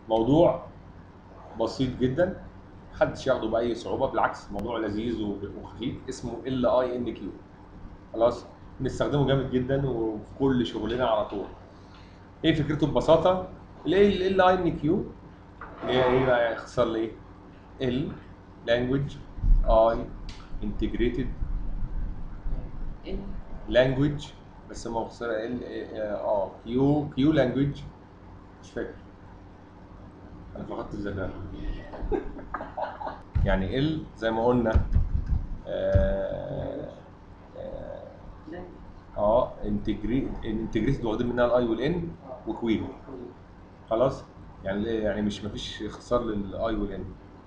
موضوع بسيط جدا محدش ياخده باي صعوبه بالعكس موضوع لذيذ وب- وخفيف اسمه ال اي ان كيو خلاص بنستخدمه جامد جدا وفي كل شغلنا على طول ايه فكرته ببساطه ال ال اي ان كيو هي ايه بقى يخسر لي ايه ال language اي integrated language بس ما مخسره ال اه كيو كيو language مش فاكر انا فقدت الذاكره يعني ال زي ما قلنا اه اه, آه انتجريت انتجريتد واخدين منها الاي والان وكويري خلاص يعني ليه- يعني مش مفيش اختصار للاي والان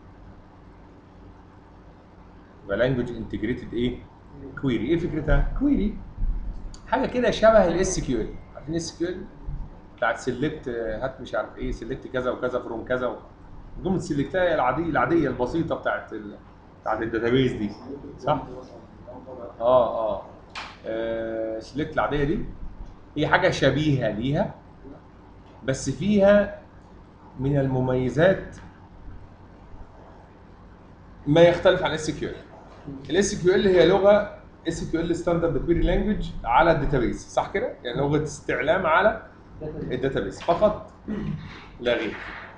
يبقى لانجوج انتجريتد ايه كويري ايه فكرتها كويري حاجه كده شبه الاس كيو ال عارفين الاس كيو ال بتاعت سيلكت هات مش عارف ايه سيلكت كذا وكذا فروم كذا و... جمله سيلكتها العاديه العاديه البسيطه بتاعت ال... بتاعت الداتابيز دي صح؟ اه اه, آه سيلكت العاديه دي هي حاجه شبيهه ليها بس فيها من المميزات ما يختلف عن اس كيو ال الاس كيو ال هي لغه اس كيو ال ستاندرد كويري لانجوج على الداتابيز صح كده؟ يعني لغه استعلام على الداتابيز فقط لا غير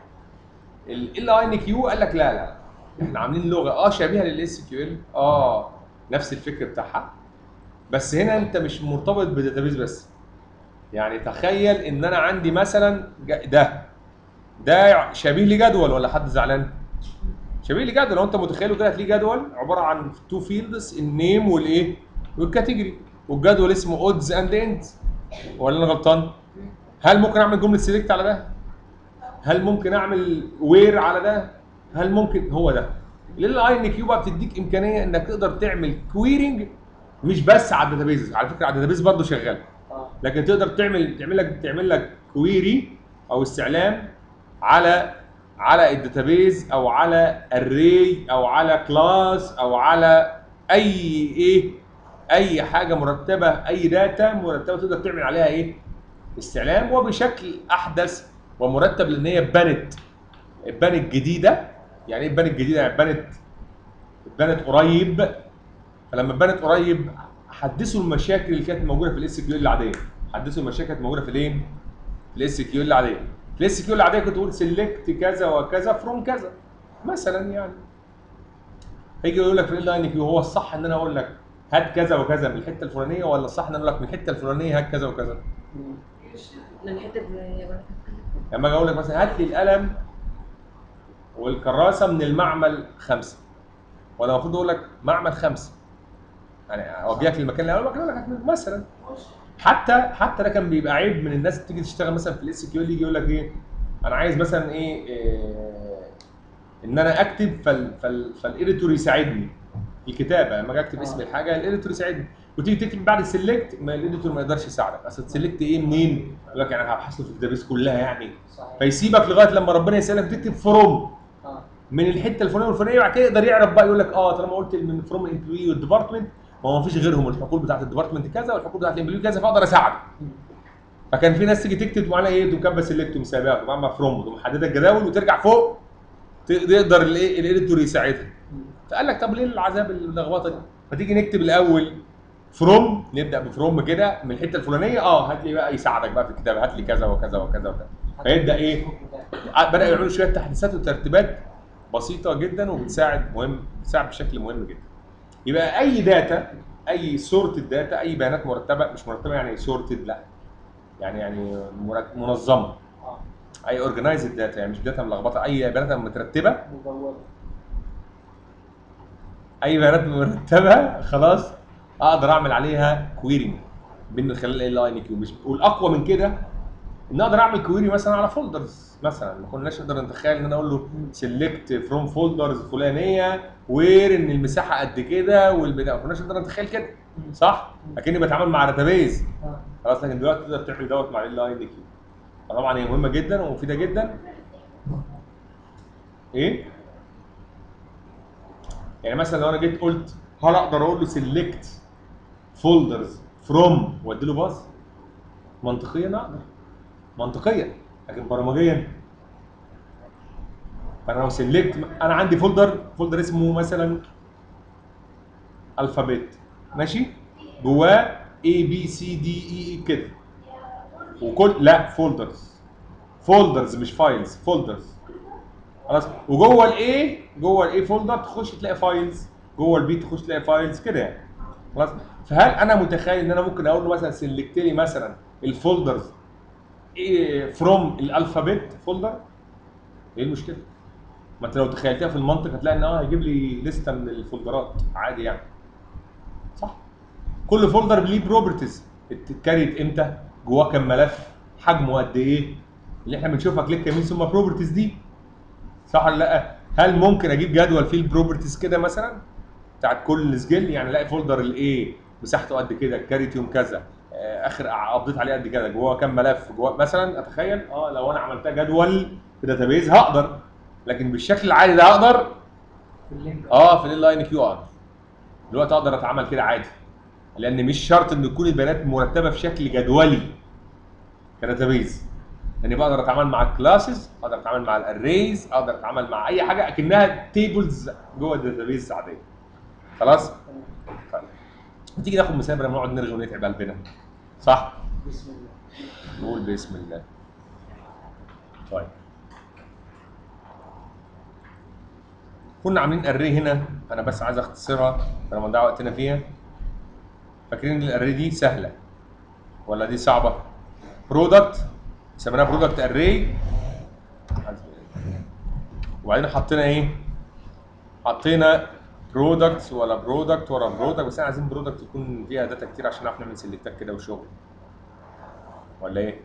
ال اي ان كيو قال لك لا لا احنا عاملين لغه اه شبيهه للاس كيو ال اه نفس الفكر بتاعها بس هنا انت مش مرتبط بداتابيز بس يعني تخيل ان انا عندي مثلا ج- ده ده شبيه لجدول ولا حد زعلان شبيه لجدول لو انت متخيله كده هتلاقيه جدول عباره عن تو فيلدز النيم والايه والكاتيجوري والجدول اسمه اودز اند اندز ولا انا غلطان هل ممكن اعمل جمله سيلكت على ده هل ممكن اعمل وير على ده هل ممكن هو ده ال اي ان كيو بقى بتديك امكانيه انك تقدر تعمل كويرنج مش بس على الداتابيز على فكره على الداتابيز برضه شغال لكن تقدر تعمل تعمل لك تعمل لك كويري او استعلام على على الداتابيز او على الري او على كلاس او على اي ايه اي حاجه مرتبه اي داتا مرتبه تقدر تعمل عليها ايه استعلام وبشكل احدث ومرتب لان هي اتبنت اتبنت جديده يعني ايه اتبنت جديده يعني اتبنت اتبنت قريب فلما اتبنت قريب حدثوا المشاكل اللي كانت موجوده في الاس كيو العاديه حدثوا المشاكل كانت موجوده في الايه في الاس كيو العاديه في الاس كيو العاديه كنت تقول سيلكت كذا وكذا فروم كذا مثلا يعني هيجي يقول لك في ال ان كيو هو الصح ان انا اقول لك هات كذا وكذا من الحته الفلانيه ولا الصح ان انا اقول لك من الحته الفلانيه هات كذا وكذا من الحته الفلانيه بقى لما اجي اقول لك مثلا هات لي القلم والكراسه من المعمل خمسه ولا المفروض اقول لك معمل خمسه يعني اوجهك للمكان اللي اقول لك هات من- مثلا حتى حتى ده كان بيبقى عيب من الناس تيجي تشتغل مثلا في الاس كيو يجي يقول لك ايه انا عايز مثلا ايه, إيه ان انا اكتب فال فال فالاديتور يساعدني في الكتابه لما اجي اكتب اسم الحاجه الاديتور يساعدني وتيجي تكتب بعد السلكت ما الاديتور ما يقدرش يساعدك اصل تسلكت ايه منين؟ يقول لك يعني هبحث له في الداتابيس كلها يعني صحيح فيسيبك لغايه لما ربنا يسالك تكتب فروم اه من الحته الفلانيه والفلانيه بعد كده يقدر يعرف بقى يقول لك اه طالما قلت من فروم الامبلوي والديبارتمنت ما هو ما فيش غيرهم الحقول بتاعت الديبارتمنت كذا والحقول بتاعت الامبلوي كذا فاقدر اساعدك فكان في ناس تيجي تكتب معانا ايه تقوم كاتبه سيلكت ومسابقه وتقوم عامله فروم وتقوم محدده الجداول وترجع فوق ت- تقدر الايه الاديتور يساعدها فقال لك طب ليه العذاب اللخبطه دي؟ فتيجي نكتب الاول فروم نبدا بفروم كده من الحته الفلانيه اه هات لي بقى يساعدك بقى في الكتابه هات لي كذا وكذا وكذا وكذا فيبدا ايه بدا يعملوا شويه تحديثات وترتيبات بسيطه جدا وبتساعد مهم بتساعد بشكل مهم جدا يبقى اي داتا اي سورتد داتا اي بيانات مرتبه مش مرتبه يعني سورتد لا يعني يعني مرت- منظمه اه اي اورجنايزد داتا يعني مش داتا ملخبطه اي بيانات مترتبه مدونه اي بيانات مرتبه خلاص اقدر اعمل عليها كويري من خلال ال اي ان كيو مش والاقوى من كده ان اقدر اعمل كويري مثلا على فولدرز مثلا ما كناش نقدر نتخيل ان انا اقول له سيلكت فروم فولدرز فلانيه وير ان المساحه قد كده والبتاع ما كناش نقدر نتخيل كده صح؟ اكني بتعامل مع داتابيز اه خلاص لكن دلوقتي تقدر تعمل دوت مع ال اي ان كيو فطبعا هي مهمه جدا ومفيده جدا ايه؟ يعني مثلا لو انا جيت قلت هل اقدر اقول له سيلكت فولدرز فروم وادي له باص منطقيا اقدر منطقيا لكن برمجيا فانا لو سيلكت انا عندي فولدر فولدر اسمه مثلا الفابت ماشي جواه اي بي سي دي اي كده وكل لا فولدرز فولدرز مش فايلز فولدرز خلاص وجوه الاي جوه الاي فولدر تخش تلاقي فايلز جوه البي تخش تلاقي فايلز كده يعني خلاص فهل انا متخيل ان انا ممكن اقول له مثلا سيلكت لي مثلا الفولدرز فروم الالفابت فولدر ايه المشكله؟ ما انت لو تخيلتها في المنطق هتلاقي ان اه هيجيب لي لسته من الفولدرات عادي يعني صح كل فولدر ليه بروبرتيز اتكريت امتى جواه كام ملف حجمه قد ايه اللي احنا بنشوفها كليك يمين ثم بروبرتيز دي صح ولا لا هل ممكن اجيب جدول فيه البروبرتيز كده مثلا بتاعت كل سجل يعني الاقي فولدر الايه مساحته قد كده كاريت يوم كذا آه، اخر قضيت عليه قد كده جواه كام ملف جواه مثلا اتخيل اه لو انا عملتها جدول في داتابيز هقدر لكن بالشكل العادي ده هقدر في اللينك اه في اللاين كيو ار دلوقتي اقدر اتعامل كده عادي لان مش شرط ان تكون البيانات مرتبه في شكل جدولي كداتابيز لاني بقدر اتعامل مع الكلاسز اقدر اتعامل مع الاريز اقدر اتعامل مع اي حاجه اكنها تيبلز جوه الداتابيز عاديه خلاص طيب. تيجي ناخد مثال بدل ما نقعد نرغي ونتعب قلبنا صح بسم الله نقول بسم الله طيب كنا عاملين اري هنا انا بس عايز اختصرها انا ما نضيع وقتنا فيها فاكرين ان الاري دي سهله ولا دي صعبه برودكت سميناها برودكت اري وبعدين حطينا ايه حطينا برودكت ولا برودكت ولا برودكت بس احنا عايزين برودكت يكون فيها داتا كتير عشان نعرف نعمل سيلكتات كده وشغل ولا ايه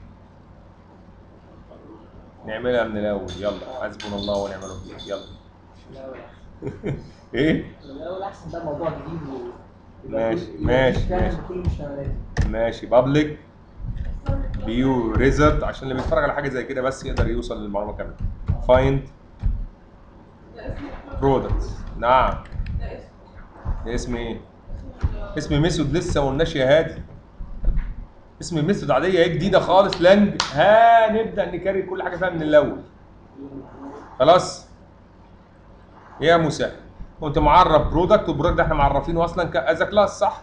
نعملها من الاول يلا حسبنا الله ونعم الوكيل يلا الأول ايه الأول أحسن ده موضوع جديد و يبقى ماشي، كل- يبقى ماشي، فاهم ماشي. كل المشتملات ماشي بابليك فيو ريزلت عشان اللي بيتفرج على حاجه زي كده بس يقدر يوصل للمعلومه كامله فايند برودكت نعم اسم ايه اسم ميثود لسه ما قلناش يا هادي اسم ميثود عاديه ايه جديده خالص لانج هنبدا نكرر كل حاجه فيها من الاول خلاص يا موسى كنت معرف برودكت والبرودكت ده احنا معرفينه اصلا كازا كلاس صح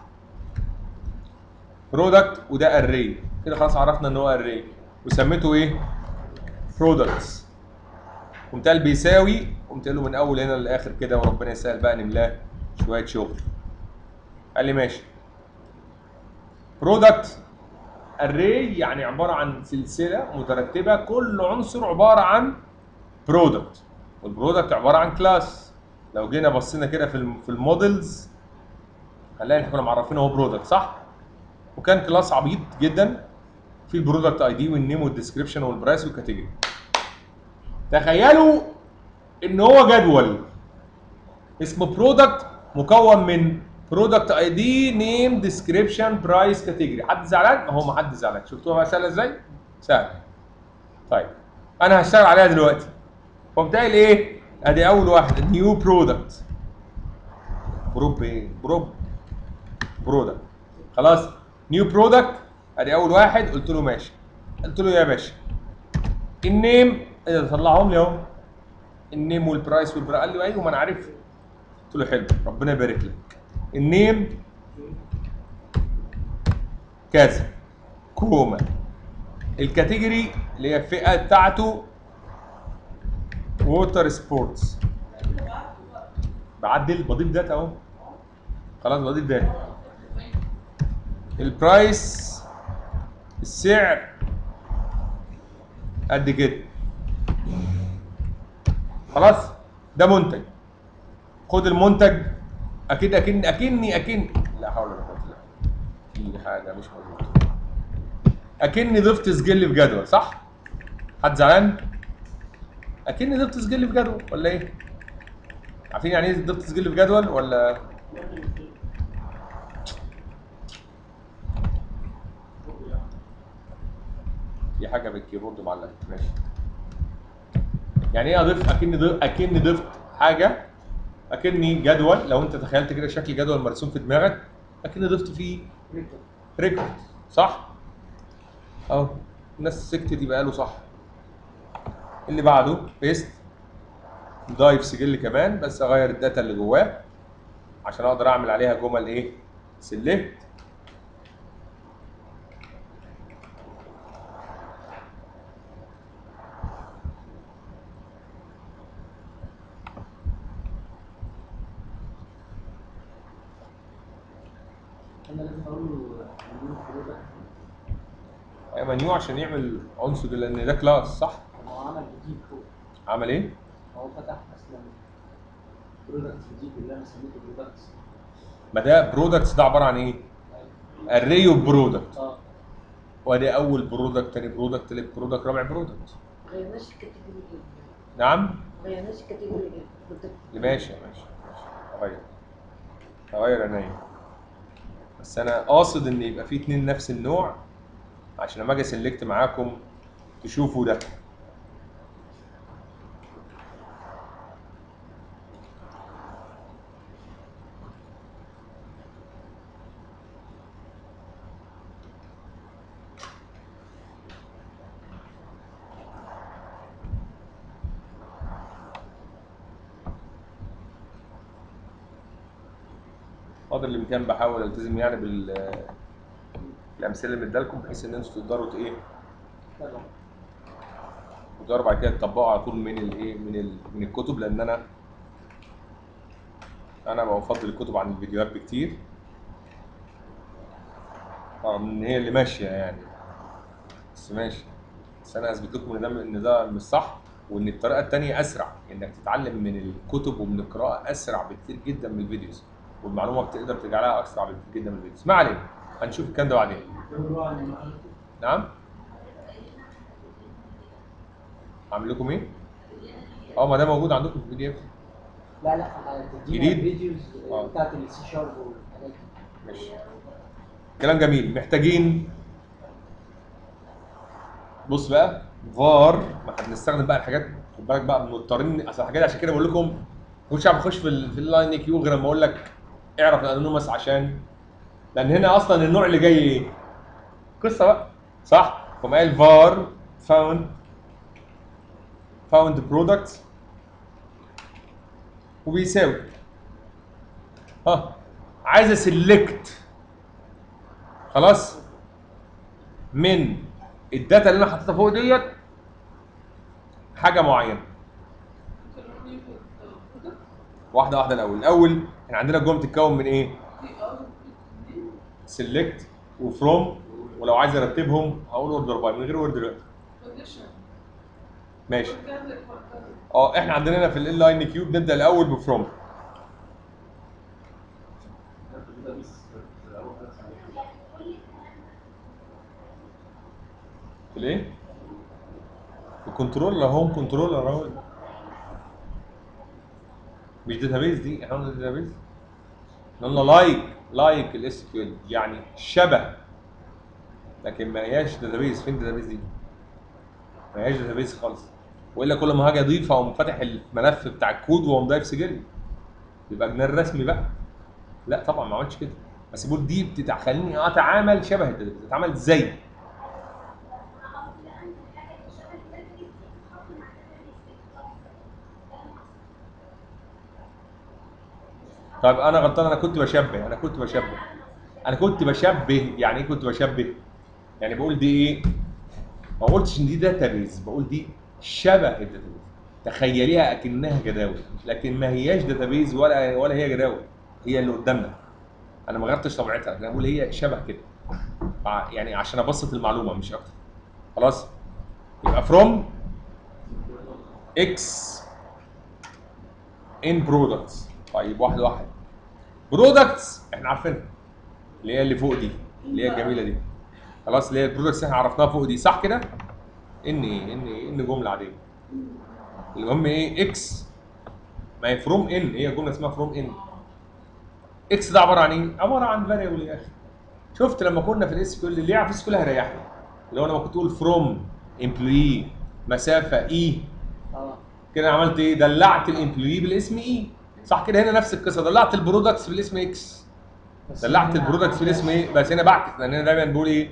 برودكت وده اري كده خلاص عرفنا ان هو اري وسميته ايه برودكتس قمت قال بيساوي قمت قال له من اول هنا للاخر كده وربنا يسهل بقى نملاه شويه شغل قال لي ماشي برودكت اري يعني عباره عن سلسله مترتبه كل عنصر عباره عن برودكت والبرودكت عباره عن كلاس لو جينا بصينا كده في الم- في المودلز هنلاقي احنا كنا معرفينه هو برودكت صح وكان كلاس عبيط جدا في البرودكت اي دي والنيم والديسكربشن والبرايس والكاتيجوري تخيلوا ان هو جدول اسمه برودكت مكون من برودكت اي دي نيم ديسكربشن برايس كاتيجوري حد زعلان اهو ما حد زعلان شفتوها بقى سهله ازاي سهل طيب انا هشتغل عليها دلوقتي قمت قايل ايه ادي اول واحد نيو برودكت بروب ايه بروب برودكت خلاص نيو برودكت ادي اول واحد قلت له ماشي قلت له يا باشا النيم ايه ده طلعهم لي اهو النيم والبرايس والبرايس قال لي ايوه ما انا عارف قلت له حلو ربنا يبارك لك النيم كذا كوما الكاتيجوري اللي هي الفئه بتاعته ووتر سبورتس بعدل بضيف داتا اهو خلاص بضيف داتا البرايس السعر قد كده خلاص ده منتج خد المنتج اكيد اكن اكني اكن لا حول ولا قوه الا بالله في حاجه مش موجوده اكني ضفت سجل في جدول صح حد زعلان اكني ضفت سجل في جدول ولا ايه عارفين يعني ايه ضفت سجل في جدول ولا في حاجه بالكيبورد معلقه ماشي يعني ايه اضيف اكني ضف اكني ضفت حاجه اكني جدول لو انت تخيلت كده شكل جدول مرسوم في دماغك اكني ضفت فيه ريكورد صح اهو الناس سكتت يبقى قالوا صح اللي بعده بيست ضايف سجل كمان بس اغير الداتا اللي جواه عشان اقدر اعمل عليها جمل ايه سيلكت انا لازم اقول له new product. منيو عشان يعمل عنصر لان ده كلاس صح هو عمل جديد فوق عمل ايه هو فتح اصلا برودكتس جديد اللي انا سميته برودكتس ما ده برودكتس ده عباره عن ايه اري اوف برودكت اه وادي اول برودكت تاني برودكت تالت برودكت رابع برودكت ما غيرناش الكاتيجوري دي نعم ما غيرناش الكاتيجوري دي كنت ماشي ماشي ماشي هغير هغير عينيا بس انا قاصد ان يبقى في اتنين نفس النوع عشان لما اجي سلكت معاكم تشوفوا ده قدر الامكان بحاول التزم يعني بال الامثله اللي مدالكم بحيث ان انتوا تقدروا ت- ايه تمام تقدروا بعد كده تطبقوا على طول من الايه من ال... من الكتب لان انا انا بفضل الكتب عن الفيديوهات بكتير رغم ان هي اللي ماشيه يعني بس ماشي بس انا اثبت لكم ان ده ان ده مش صح وان الطريقه الثانيه اسرع انك تتعلم من الكتب ومن القراءه اسرع بكتير جدا من الفيديوز والمعلومه بتقدر تجعلها اسرع بكتير جدا من الفيديوز ما علينا هنشوف الكلام ده بعدين نعم اعمل لكم ايه؟ اه ما ده موجود عندكم في البي دي اف لا لا تدينا جديد؟ الفيديوز آه. بتاعت السي شارب والحاجات دي ماشي كلام جميل محتاجين بص بقى فار ما احنا بنستخدم بقى الحاجات خد بالك بقى مضطرين اصل الحاجات دي عشان كده بقول لكم مش عارف اخش في ال في اللاين كيو غير لما اقول لك اعرف الانونيمس عشان لان هنا اصلا النوع اللي جاي ايه؟ قصه بقى صح؟ فقام قايل فار فاوند فاوند برودكت وبيساوي ها عايز اسلكت خلاص من الداتا اللي انا حاططها فوق ديت حاجه معينه واحده واحده الاول الاول احنا عندنا الجمله بتتكون من ايه سيلكت وفروم ولو عايز ارتبهم هقول اوردر باي من غير وورد دلوقتي ماشي اه احنا عندنا هنا في ال لاين كيو بنبدا الاول بفروم في الايه؟ الكنترولر هوم كنترولر اهو مش داتابيز دي احنا قلنا داتابيز قلنا لايك لايك الاس كيو ال يعني شبه لكن ما هياش داتابيز فين داتابيز دي؟ ما هياش داتابيز خالص والا كل ما هاجي اضيف اقوم فاتح الملف بتاع الكود واقوم ضايف سجل يبقى جنان رسمي بقى لا طبعا ما عملتش كده بس بقول دي بتخليني اتعامل شبه الداتابيز اتعامل زي طيب انا غلطان انا كنت بشبه انا كنت بشبه انا كنت بشبه يعني ايه كنت بشبه يعني بقول دي ايه ما قلتش ان دي داتابيز بقول دي شبه الداتابيز تخيليها اكنها جداول لكن ما هياش داتابيز ولا ولا هي جداول هي اللي قدامنا انا ما غيرتش طبيعتها انا بقول هي شبه كده ع- يعني عشان ابسط المعلومه مش اكتر خلاص يبقى فروم اكس ان برودكتس طيب واحد واحد برودكتس احنا عارفينها اللي هي اللي فوق دي اللي هي الجميله دي خلاص اللي هي البرودكتس احنا عرفناها فوق دي صح كده ان ايه ان ايه ان جمله عاديه المهم ايه اكس ما هي فروم ان هي جمله اسمها فروم ان اكس ده عباره عن ايه عباره عن فاريبل يا اخي شفت لما كنا في الاس كيو اللي يعرف الاس كيو هيريحنا اللي هو لما كنت تقول فروم امبلوي مسافه اي اه كده أنا عملت ايه دلعت الامبلوي بالاسم اي صح كده هنا نفس القصه دلعت البرودكتس بالاسم اكس بس دلعت هنا البرودكتس بالاسم ايه بس هنا بعكس لان انا دايما بقول ايه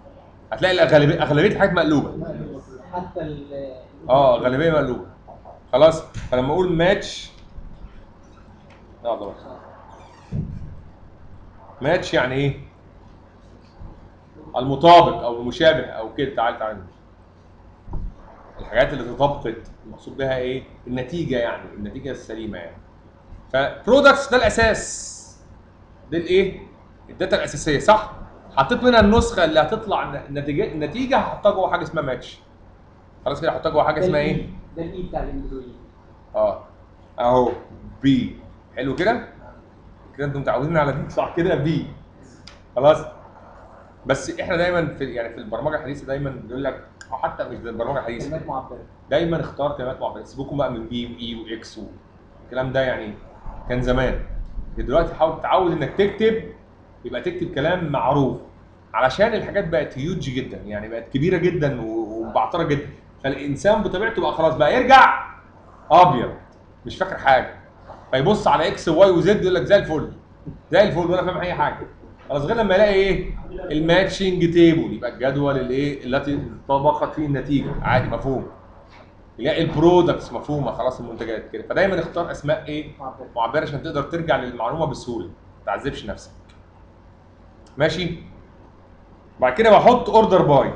هتلاقي الاغلبيه اغلبيه الحاجات مقلوبه حتى ال اه غالبيه مقلوبه خلاص فلما اقول ماتش لا طبعا ماتش يعني ايه المطابق او المشابه او كده تعال تعال الحاجات اللي تطابقت المقصود بها ايه النتيجه يعني النتيجه السليمه يعني فبرودكتس ده الاساس ده الايه الداتا الاساسيه صح حطيت منها النسخه اللي هتطلع النتيجه النتيجه هحطها جوه حاجه اسمها ماتش خلاص كده هحطها جوه حاجه ده اسمها ال ايه E، ده الاي بتاع الامبلوي اه اهو بي حلو كده كده انتم متعودين على دي صح كده بي خلاص بس احنا دايما في يعني في البرمجه الحديثه دايما بيقول لك أو حتى مش البرمجه الحديثه كلمات معبره دايما اختار كلمات معبره سيبوكم بقى من بي واي واكس والكلام ده يعني كان زمان دلوقتي حاول تتعود انك تكتب يبقى تكتب كلام معروف علشان الحاجات بقت هيوج جدا يعني بقت كبيره جدا و- ومبعتره جدا فالانسان بطبيعته بقى خلاص بقى يرجع ابيض مش فاكر حاجه فيبص على اكس وواي وزد يقول لك زي الفل زي الفل ولا فاهم اي حاجه خلاص غير لما يلاقي ايه الماتشنج تيبل يبقى الجدول الايه التي طبقت فيه النتيجه عادي مفهوم يلاقي البرودكتس مفهومه خلاص المنتجات كده فدايما اختار اسماء ايه معبره معبره عشان تقدر ترجع للمعلومه بسهوله ما تعذبش نفسك ماشي بعد كده بحط اوردر باي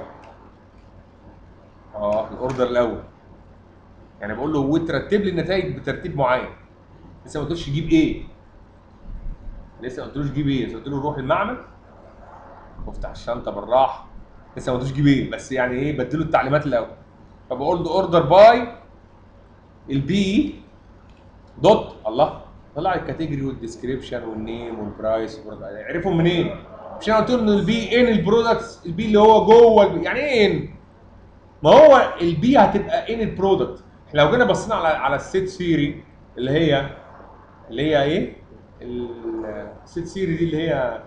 اه الاوردر الاول يعني بقول له وترتب لي النتائج بترتيب معين لسه ما قلتلوش جيب ايه لسه ما قلتلوش جيب ايه لسه قلت له روح المعمل وافتح الشنطه بالراحه لسه ما قلتلوش جيب ايه بس يعني ايه بديله التعليمات الاول فبقول له اوردر باي البي دوت الله طلع الكاتيجوري والديسكريبشن والنيم والبرايس عرفهم منين؟ مش انا قلت له ان البي ان البرودكتس البي اللي هو جوه البي يعني ايه ان؟ ما هو البي هتبقى ان البرودكت احنا لو جينا بصينا على على السيت سيري اللي هي اللي هي ايه؟ السيت سيري دي اللي هي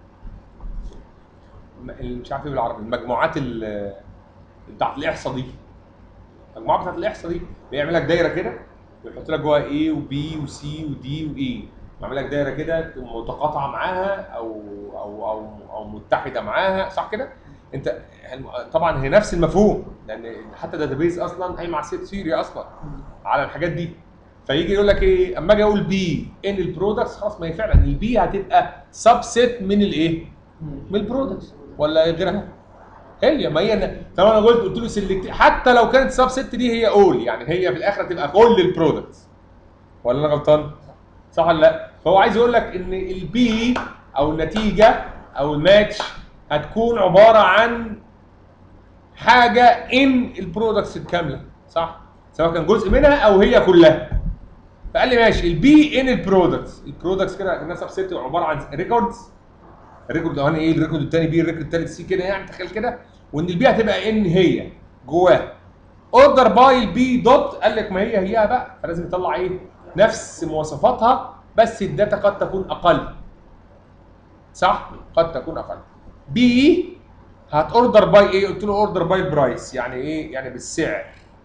م- اللي مش عارف ايه بالعربي المجموعات ال- بتاعت الاحصاء دي المجموعه بتاعت الاحصاء دي بيعمل لك دايره كده ويحط لك جواها A وبي وسي ودي واي بعمل لك دايره كده متقاطعه معاها او او او او متحده معاها صح كده؟ انت طبعا هي نفس المفهوم لان حتى داتابيز اصلا قايم على سيت سيري اصلا على الحاجات دي فيجي يقول لك ايه اما اجي اقول بي ان البرودكتس خلاص ما هي فعلا البي هتبقى سبست من الايه؟ من البرودكتس ولا غيرها هي ما هي طب انا قلت قلت له سيلكت حتى لو كانت سب ست دي هي اول يعني هي في الاخر تبقى كل البرودكتس ولا انا غلطان؟ صح ولا لا؟ فهو عايز يقول لك ان البي او النتيجه او الماتش هتكون عباره عن حاجه ان البرودكتس الكامله صح؟ سواء كان جزء منها او هي كلها فقال لي ماشي البي ان البرودكتس البرودكتس كده كانها سب ست عباره عن ريكوردز الريكورد الاولاني ايه الريكورد الثاني بي الريكورد الثالث سي كده يعني تخيل كده وان البي هتبقى ان هي جواها اوردر باي البي دوت قال لك ما هي هي بقى فلازم يطلع ايه نفس مواصفاتها بس الداتا قد تكون اقل صح قد تكون اقل بي هات اوردر باي ايه قلت له اوردر باي برايس يعني ايه يعني بالسعر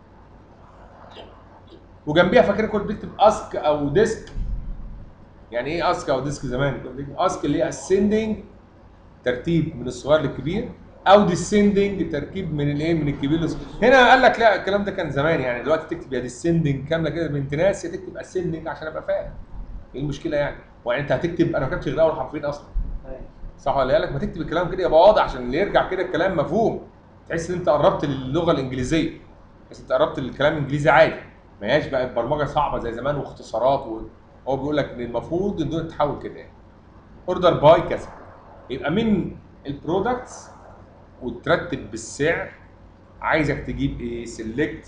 وجنبيها فاكر كنت بكتب اسك او ديسك يعني ايه اسك او ديسك زمان كنت بكتب اسك اللي هي اسندنج ترتيب من الصغير للكبير او ديسندنج تركيب من الايه من الكبير للصغير هنا قال لك لا الكلام ده كان زمان يعني دلوقتي تكتب يا ديسندنج كامله كده بنت ناس يا تكتب اسندنج عشان ابقى فاهم ايه المشكله يعني ويعني انت هتكتب انا ما كتبتش غير اول حرفين اصلا صح ولا لك ما تكتب الكلام كده يبقى واضح عشان اللي يرجع كده الكلام مفهوم تحس ان انت قربت للغه الانجليزيه بس انت قربت للكلام الانجليزي عادي ما هياش بقى البرمجه صعبه زي زمان واختصارات وهو بيقول لك ان المفروض الدنيا تتحول كده يعني اوردر باي كذا يبقى من البرودكتس وترتب بالسعر عايزك تجيب ايه سيلكت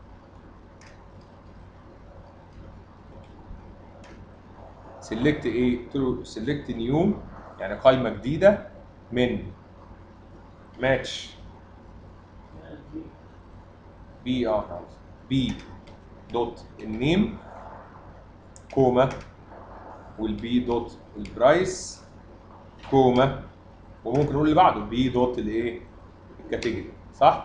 سيلكت ايه قلت له سيلكت نيو يعني قائمه جديده من ماتش بي اه خلاص بي دوت النيم كوما والبي دوت البرايس كوما وممكن نقول اللي بعده بي دوت الايه الكاتيجوري صح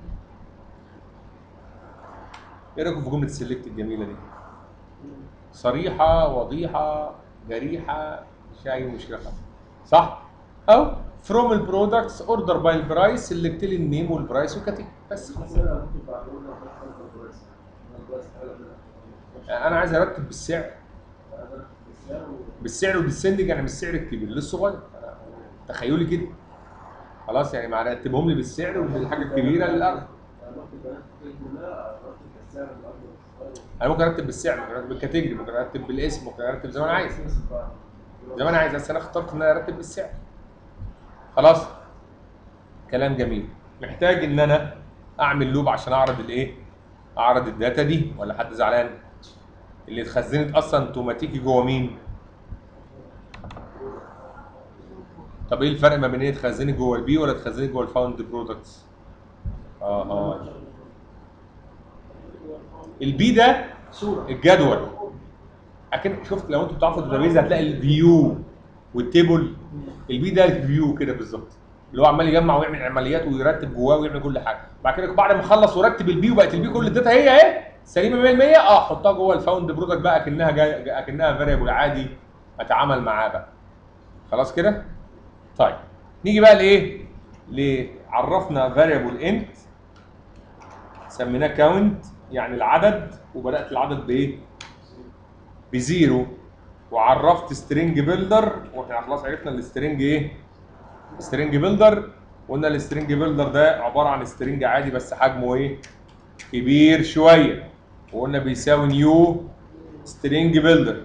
ايه رايكم في جمله سيلكت الجميله دي صريحه وضيحه جريحه مش اي مشكله خالص صح او فروم البرودكتس اوردر باي البرايس سيلكت لي النيم والبرايس والكاتيجوري بس خلاص انا عايز ارتب بالسعر بالسعر والديسندنج يعني بالسعر الكبير للصغير أنا تخيلي كده خلاص يعني مع رتبهم لي بالسعر وبالحاجه الكبيره للاغلى انا ممكن ارتب بالسعر ممكن ارتب بالكاتيجوري ممكن ارتب بالاسم ممكن ارتب زي ما انا عايز زي ما انا عايز بس انا اخترت ان انا ارتب بالسعر خلاص كلام جميل محتاج ان انا اعمل لوب عشان اعرض الايه اعرض الداتا دي ولا حد زعلان اللي اتخزنت اصلا اوتوماتيكي جوه مين طب ايه الفرق ما بين ايه اتخزنت جوه البي ولا اتخزنت جوه الفاوند برودكتس اه اه البي ده صورة الجدول اكن شفت لو انتوا بتعرفوا الداتابيز هتلاقي الفيو والتيبل البي ده الفيو كده بالظبط اللي هو عمال يجمع ويعمل عمليات ويرتب جواه ويعمل كل حاجه بعد كده بعد ما خلص ورتب البي وبقت البي كل الداتا هي اهي سليمه 100% اه حطها جوه الفاوند برودكت بقى اكنها جاي اكنها فاريبل عادي اتعامل معاه بقى خلاص كده طيب نيجي بقى لايه ل عرفنا فاريبل انت سميناه كاونت يعني العدد وبدات العدد بايه بزيرو وعرفت سترينج بيلدر واحنا خلاص عرفنا السترينج ايه سترينج بيلدر قلنا السترينج بيلدر ده عباره عن سترينج عادي بس حجمه ايه كبير شويه وقلنا بيساوي نيو سترينج بيلدر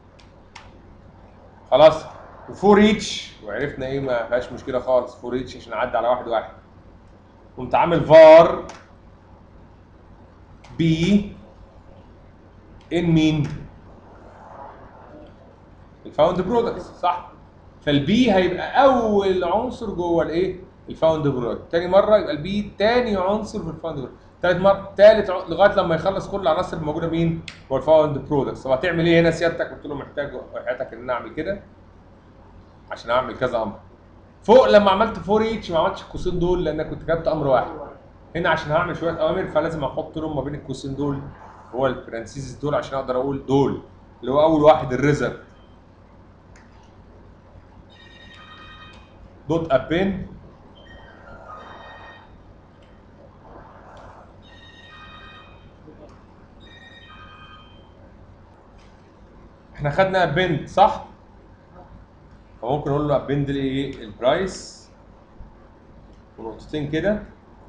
خلاص وفور ايتش وعرفنا ايه ما فيهاش مشكله خالص فور ايتش عشان اعدي على واحد واحد قمت عامل فار بي ان مين الفاوند برودكت صح فالبي هيبقى اول عنصر جوه الايه الفاوند برودكت تاني مره يبقى البي تاني عنصر في الفاوند برودكت تالت مره تالت ع- لغايه لما يخلص كل العناصر الموجوده مين هو الفاوند برودكت طب هتعمل ايه هنا سيادتك قلت له محتاج حياتك ان انا اعمل كده عشان اعمل كذا امر فوق لما عملت فور ايتش ما عملتش القوسين دول لان كنت كتبت امر واحد هنا عشان هعمل شويه اوامر فلازم احط لهم ما بين القوسين دول هو البرانسيسز دول عشان اقدر اقول دول اللي هو اول واحد الريزلت دوت ابين احنا خدنا ابند صح؟ فممكن اقول له ابند لي ايه البرايس ونقطتين كده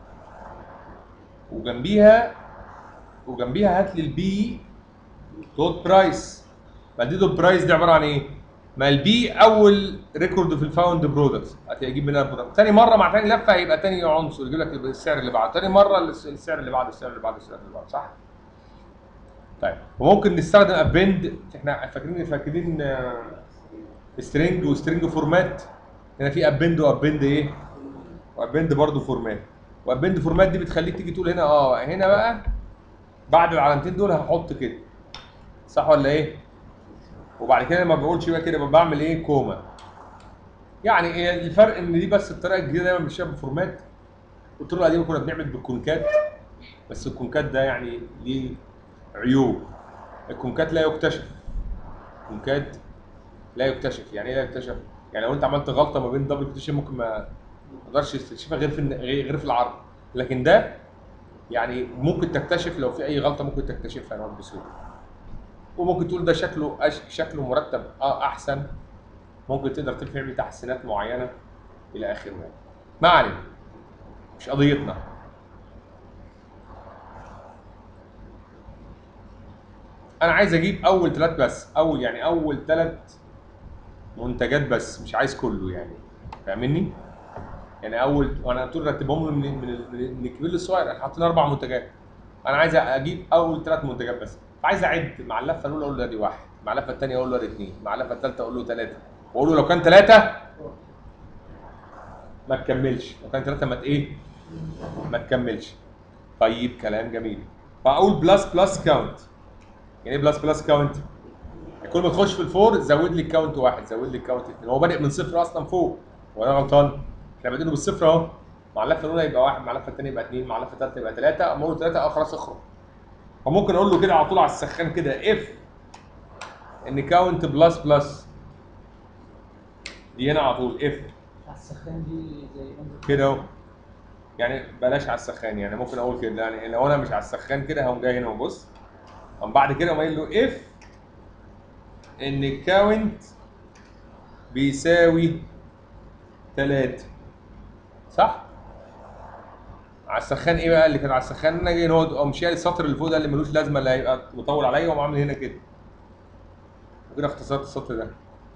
وجنبيها وجنبيها هات لي البي دوت برايس ما دي دوت برايس دي عباره عن ايه؟ ما البي اول ريكورد في الفاوند برودكت هتجيب منها البرودكت تاني مره مع تاني لفه هيبقى تاني عنصر يجيب لك السعر اللي بعده تاني مره السعر اللي بعده السعر اللي بعده السعر اللي بعده صح؟ طيب وممكن نستخدم ابند احنا فاكرين فاكرين سترينج وسترينج فورمات هنا في ابند وابند ايه؟ وابند برضه فورمات وابند فورمات دي بتخليك تيجي تقول هنا اه هنا بقى بعد العلامتين دول هحط كده صح ولا ايه؟ وبعد كده ما بقولش بقى كده ببقى بعمل ايه كوما يعني إيه الفرق ان دي بس الطريقه الجديده دايما مش بالفورمات قلت له قديما كنا بنعمل بالكونكات بس الكونكات ده يعني ليه عيوب الكونكات لا يكتشف كونكات لا يكتشف يعني ايه لا يكتشف يعني لو انت عملت غلطه ما بين دبل كوتيشن ممكن ما تقدرش تكتشفها غير في الن- غير في العرض لكن ده يعني ممكن تكتشف لو في اي غلطه ممكن تكتشفها نوع بسهوله وممكن تقول ده شكله أش... شكله مرتب اه احسن ممكن تقدر تعمل تحسينات معينه الى اخره يعني. ما علينا مش قضيتنا انا عايز اجيب اول ثلاث بس اول يعني اول ثلاث منتجات بس مش عايز كله يعني فاهمني يعني اول وانا قلت له رتبهم له من من من من الكبير للصغير احنا حاطين اربع منتجات انا عايز اجيب اول ثلاث منتجات بس فعايز اعد مع اللفه الاولى اقول له ادي واحد مع اللفه الثانيه اقول له ادي اثنين مع اللفه الثالثه اقول له ثلاثه واقول له لو كان ثلاثه ما تكملش لو كان ثلاثه ما ت- ايه ما تكملش طيب كلام جميل فاقول بلس بلس كاونت يعني ايه بلس بلس كاونت كل ما تخش في الفور زود لي الكاونت واحد زود لي الكاونت اثنين هو بادئ من صفر اصلا فوق وانا غلطان احنا بادئين بالصفر اهو مع اللفه الاولى يبقى واحد مع اللفه الثانيه يبقى اثنين مع اللفه الثالثه يبقى ثلاثه اما اقول ثلاثه اه خلاص اخرج فممكن اقول له كده على طول على السخان كده اف ان كاونت بلس بلس دي هنا على طول اف على السخان دي زي كده اهو يعني بلاش على السخان يعني ممكن اقول كده يعني لو انا مش على السخان كده هقوم جاي هنا وبص قام بعد كده قوم قايل له اف ان الكاونت بيساوي 3 صح؟ على السخان ايه بقى اللي كان على السخان انا جاي هو قام شايل السطر اللي فوق ده اللي ملوش لازمه اللي هيبقى مطول عليا وقام عامل هنا كده وكده اختصرت السطر ده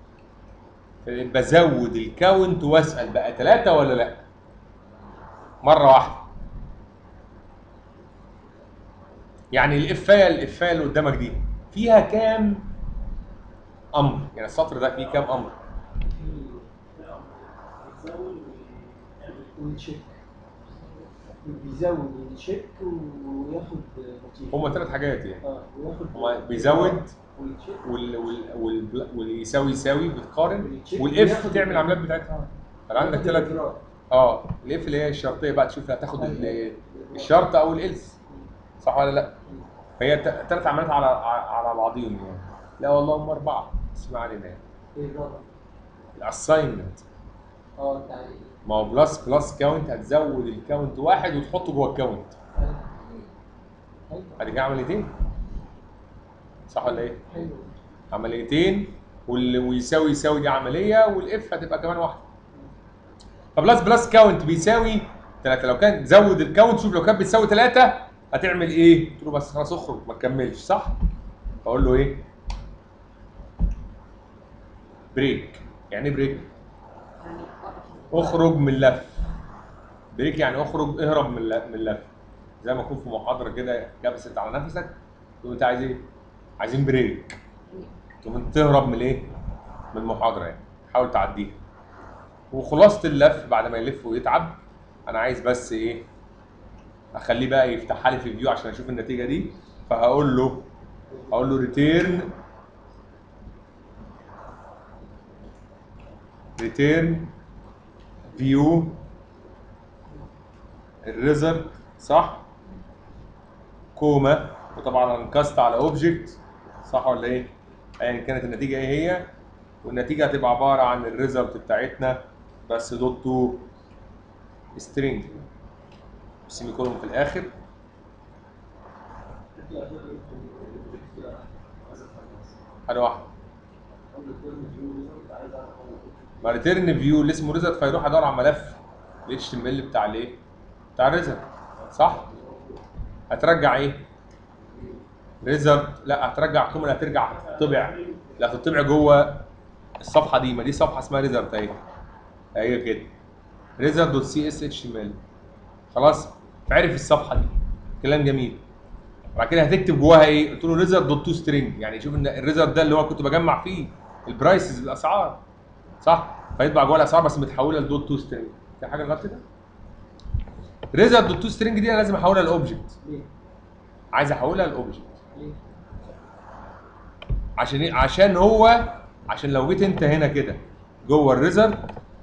بزود الكاونت واسال بقى ثلاثة ولا لا مرة واحدة يعني الإفاية الإفاية اللي قدامك دي فيها كام أمر يعني السطر ده فيه كام أمر بيزود ويتشيك بيزود ويتشيك وياخد نتيجة هما ثلاث حاجات يعني اه وياخد هما بيزود ويتشيك وال وال وال واليساوي يساوي بتقارن والتشيك والاف بياخد تعمل العمليات بتاعتها فعندك عندك وياخد ثلاث الإجراء. اه الاف اللي هي الشرطيه بقى تشوف هتاخد ال- الشرط او الالس صح ولا لا؟ فهي ثلاث عمليات على على بعضيهم يعني لا والله هم اربعه بس ما علينا يعني ايه الرابع؟ الاساينمنت اه التعليق ما هو بلس بلس كاونت هتزود الكاونت واحد وتحطه جوه الكاونت حلو ادي كده عمليتين صح ولا ايه؟ حلو عمليتين واللي ويساوي يساوي دي عمليه والاف هتبقى كمان واحده فبلس بلس كاونت بيساوي 3 لو كان زود الكاونت شوف لو كانت بتساوي 3 هتعمل ايه؟ قلت له بس خلاص اخرج ما تكملش صح؟ اقول له ايه؟ بريك يعني ايه بريك؟ يعني اخرج من اللف بريك يعني اخرج اهرب من اللف, من اللف. زي ما اكون في محاضره كده كبست على نفسك تقول انت عايز ايه؟ عايزين بريك تقوم انت تهرب من الايه؟ من المحاضره يعني حاول تعديها وخلاصه اللف بعد ما يلف ويتعب انا عايز بس ايه؟ اخليه بقى يفتحها لي في فيو عشان اشوف النتيجه دي فهقول له هقول له ريتيرن ريتيرن فيو الريزلت صح كوما وطبعا انكست على اوبجكت صح ولا ايه؟ ايا كانت النتيجه ايه هي والنتيجه هتبقى عباره عن الريزلت بتاعتنا بس دوت تو سترينج سيمي كولوم في الاخر حاجه واحده ما ريتيرن فيو اللي اسمه ريزلت فيروح يدور على ملف ال HTML بتاع الايه؟ بتاع الريزلت صح؟ هترجع ايه؟ ريزلت لا هترجع قيمه اللي هترجع هتطبع لا هتطبع جوه الصفحه دي ما دي صفحه اسمها ريزلت اهي اهي كده ريزلت دوت سي اس اتش ام ال خلاص فعرف الصفحه دي كلام جميل بعد كده هتكتب جواها ايه؟ قلت له ريزلت دوت تو سترينج يعني شوف ان الريزلت ده اللي هو كنت بجمع فيه البرايسز الاسعار صح؟ فيطبع جوه الاسعار بس متحوله لدوت تو سترينج في حاجه غلط كده؟ ريزلت دوت تو سترينج دي انا لازم احولها لاوبجكت ليه؟ عايز احولها لاوبجكت ليه؟ عشان ايه؟ عشان هو عشان لو جيت انت هنا كده جوه الريزلت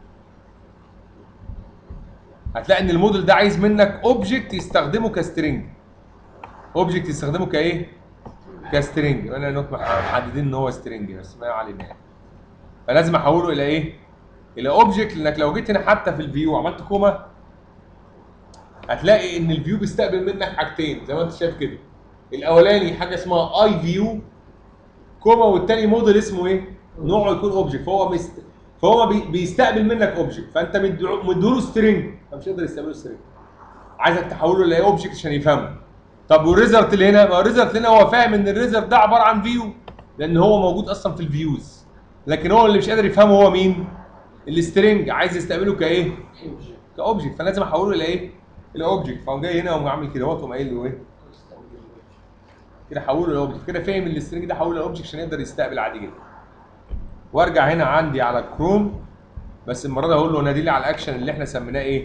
هتلاقي ان الموديل ده عايز منك اوبجكت يستخدمه كسترينج اوبجكت يستخدمه كايه؟ كسترينج انا نوت محددين ان هو سترينج بس ما علينا يعني. فلازم احوله الى ايه؟ الى اوبجكت لانك لو جيت هنا حتى في الفيو عملت كوما هتلاقي ان الفيو بيستقبل منك حاجتين زي ما انت شايف كده الاولاني حاجه اسمها اي فيو كوما والتاني موديل اسمه ايه؟ نوعه يكون اوبجكت فهو مست... فهو بي... بيستقبل منك اوبجكت فانت مديله مديله سترينج فمش هيقدر يستقبله سترينج عايزك تحوله لاوبجكت عشان يفهمه طب والريزلت اللي هنا ما هو الريزلت اللي هنا هو فاهم ان الريزلت ده عباره عن فيو لان هو موجود اصلا في الفيوز لكن هو اللي مش قادر يفهمه هو مين؟ السترينج عايز يستقبله كايه؟ كاوبجكت فلازم احوله الى ايه؟ الى اوبجكت فقام جاي هنا وقام عامل كده اهوت وقام قايل له ايه؟ كده حوله لاوبجكت كده فاهم ان السترينج ده حوله لاوبجكت عشان يقدر يستقبل عادي جدا وارجع هنا عندي على كروم بس المره دي هقول له نادي لي على الاكشن اللي احنا سميناه ايه؟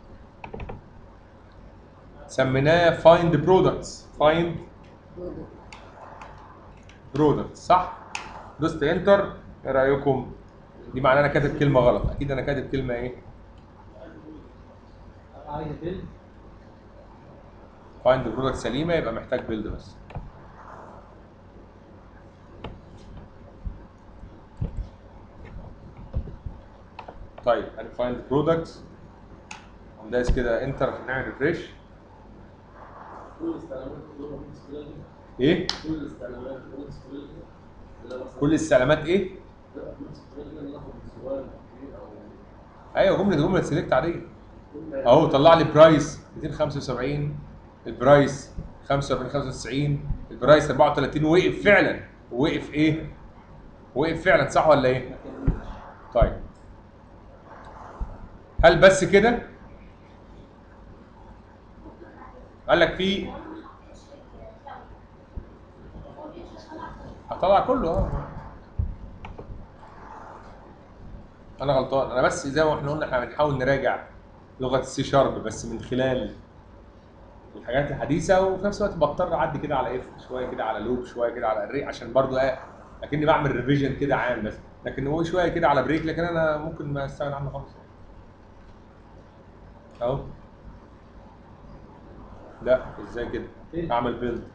سميناه فايند برودكتس فايند برودكت صح؟ دوست انتر ايه رايكم؟ دي معناه انا كاتب كلمه غلط اكيد انا كاتب كلمه ايه؟ عايز بيلد فايند برودكت سليمه يبقى محتاج بيلد بس طيب انا فايند برودكت ندايس كده انتر نعمل ريفريش كل الاستعلامات كلها في السكرين ايه كل الاستعلامات كل السكرين كل الاستعلامات ايه لا كل السكرين اللي ناخد سؤال كبير او ايوه جمله جمله سيلكت عاديه اهو طلع لي برايس 275 البرايس 45 95 البرايس 34 وقف فعلا وقف ايه وقف فعلا صح ولا ايه طيب هل بس كده قال لك في هطلع كله اه انا غلطان انا بس زي ما احنا قلنا احنا بنحاول نراجع لغه السي شارب بس من خلال الحاجات الحديثه وفي نفس الوقت بضطر اعدي كده على اف شويه كده على لوب شويه كده على الري عشان برضو ايه اكني بعمل ريفيجن كده عام بس لكن هو شويه كده على بريك لكن انا ممكن ما استغنى عنه خالص اهو لا ازاي كده اعمل بيلد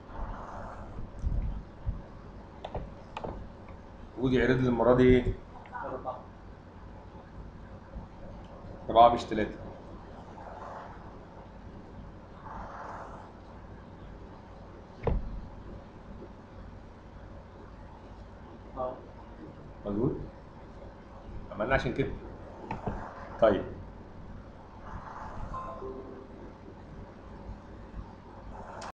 ودي يعرض لي المره دي ايه أربعة. أربعة مش ثلاثة اه مظبوط عملنا عشان كده طيب